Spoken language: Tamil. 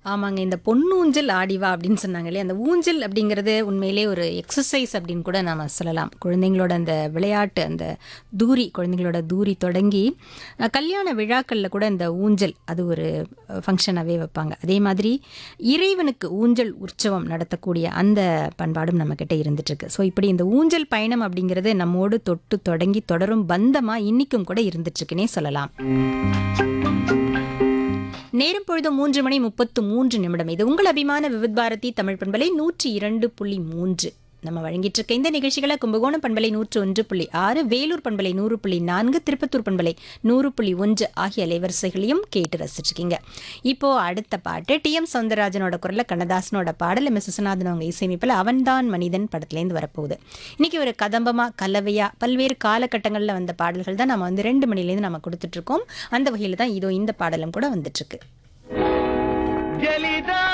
ஆமாங்க இந்த பொன்னூஞ்சல் ஆடிவா அப்படின்னு சொன்னாங்க இல்லையா அந்த ஊஞ்சல் அப்படிங்கிறது உண்மையிலே ஒரு எக்ஸசைஸ் அப்படின்னு கூட நாம சொல்லலாம் குழந்தைங்களோட அந்த விளையாட்டு அந்த தூரி குழந்தைங்களோட தூரி தொடங்கி அஹ், கல்யாண விழாக்களில் கூட இந்த ஊஞ்சல் அது ஒரு ஃபங்க்ஷனாகவே வைப்பாங்க அதே மாதிரி இறைவனுக்கு ஊஞ்சல் உற்சவம் நடத்தக்கூடிய அந்த பண்பாடும் நம்மக்கிட்ட இருந்துட்டுருக்கு ஸோ இப்படி இந்த ஊஞ்சல் பயணம் அப்படிங்கிறது நம்மோடு தொட்டு தொடங்கி தொடரும் பந்தமாக இன்றைக்கும் கூட இருந்துட்டுருக்குன்னே சொல்லலாம் நேரம் பொழுது மூன்று மணி முப்பத்து மூன்று நிமிடம் இது உங்கள் அபிமான விவித் பாரதி தமிழ் பண்பலை நூற்றி இரண்டு புள்ளி மூன்று நம்ம வழங்கிட்டு இருக்க இந்த நிகழ்ச்சிகளை கும்பகோணம் பண்பலை நூற்று ஒன்று புள்ளி ஆறு வேலூர் பண்பலை நூறு புள்ளி நான்கு திருப்பத்தூர் பண்பலை நூறு புள்ளி ஒன்று ஆகிய அலைவரிசைகளையும் கேட்டு ரசிச்சிருக்கீங்க இப்போ அடுத்த பாட்டு டி எம் சவுந்தரராஜனோட குரல்ல கண்ணதாசனோட பாடல் எம் எஸ் விஸ்வநாதன் அவங்க இசையமைப்பில் அவன்தான் மனிதன் படத்துலேருந்து வரப்போகுது இன்னைக்கு ஒரு கதம்பமா கலவையா பல்வேறு காலகட்டங்களில் வந்த பாடல்கள் தான் நம்ம வந்து ரெண்டு மணிலேருந்து நம்ம கொடுத்துட்டு இருக்கோம் அந்த வகையில் தான் இதோ இந்த பாடலும் கூட வந்துட்டு இருக்கு ஜலிதா